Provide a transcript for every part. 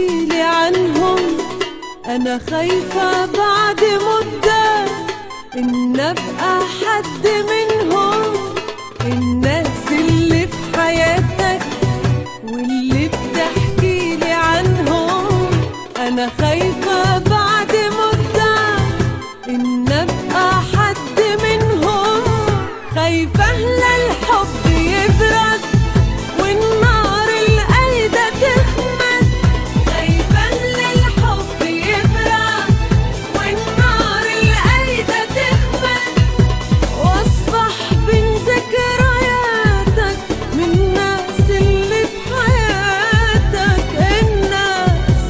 تحكيلي عنهم أنا خايفة بعد مدة إن أبقى حد منهم الناس اللي في حياتك واللي بتحكيلي عنهم أنا خايفة بعد مدة إن أبقى حد منهم خايفة لا الحب يبرد والنار القايدة تخمد خايفة لا الحب يبرد والنار القايدة تخمد واصبح بين ذكرياتك من الناس اللي في حياتك الناس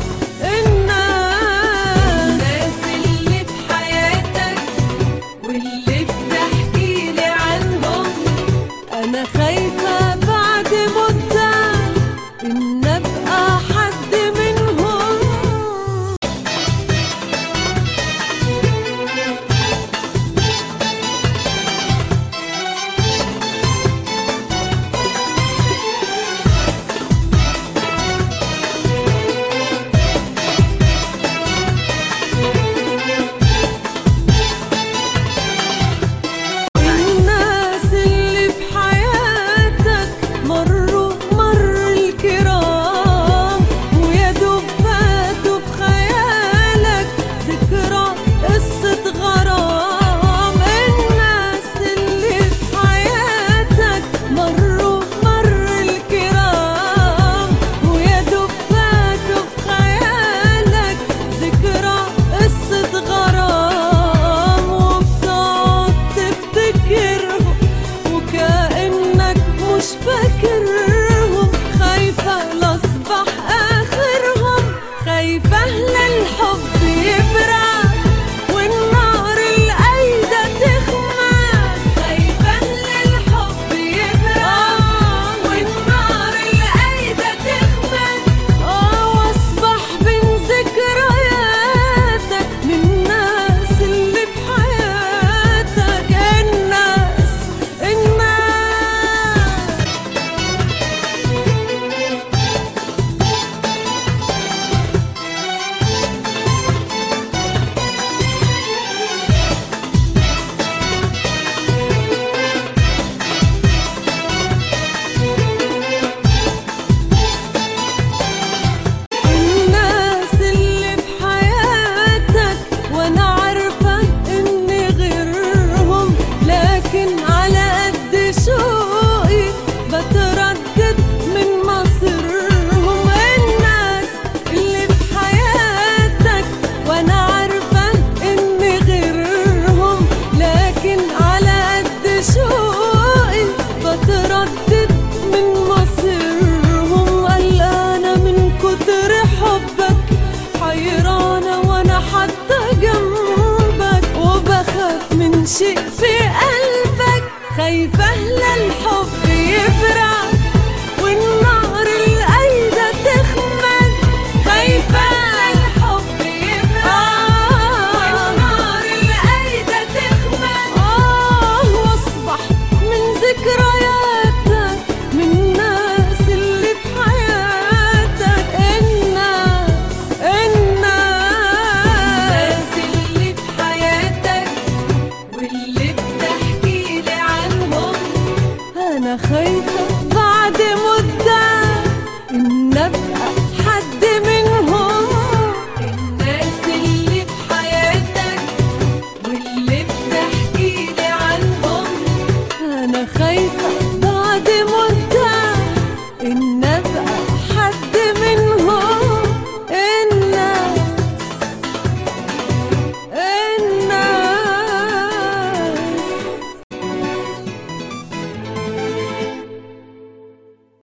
الناس اللي في حياتك واللي بتحكيلي عنهم انا خايفة بعد مدة ان ابقى حد منهم الناس اللي في حياتك مروا مر الكرام ويا دوب فاتوا في خيالك ذكرى قصة غرام الناس اللي في حياتك مروا مر الكرام ويا دوب فاتوا في خيالك ذكرى قصة غرام وبتقعد تفتكرهم وكأنك مش فاكرهم خايفة لاصبح آخرهم خايفة لا الحب يبرد والنار القايدة تخمد خايفة لا الحب يبرد والنار القايدة تخمد اه واصبح بين ذكرياتك من الناس اللي في حياتك الناس الناس الناس اللي في حياتك وانا عارفة اني غيرهم لكن على قد شوقي بتردد من مصيرهم الناس اللي في حياتك وانا عارفة اني غيرهم لكن على قد شوقي بتردد من مصيرهم قلقانة من كتر حبك حيرانة وانا حتى جنبك وبخاف من شيء في قلبك خايفة لا الحب يبرد والنار القايدة تخمد خايفة لا الحب يبرد والنار القايدة تخمد آه واصبح من ذكرياتك من الناس اللي في حياتك الناس الناس اللي في حياتك واللي بتحكيلي عنهم أنا خايفة بعد مدة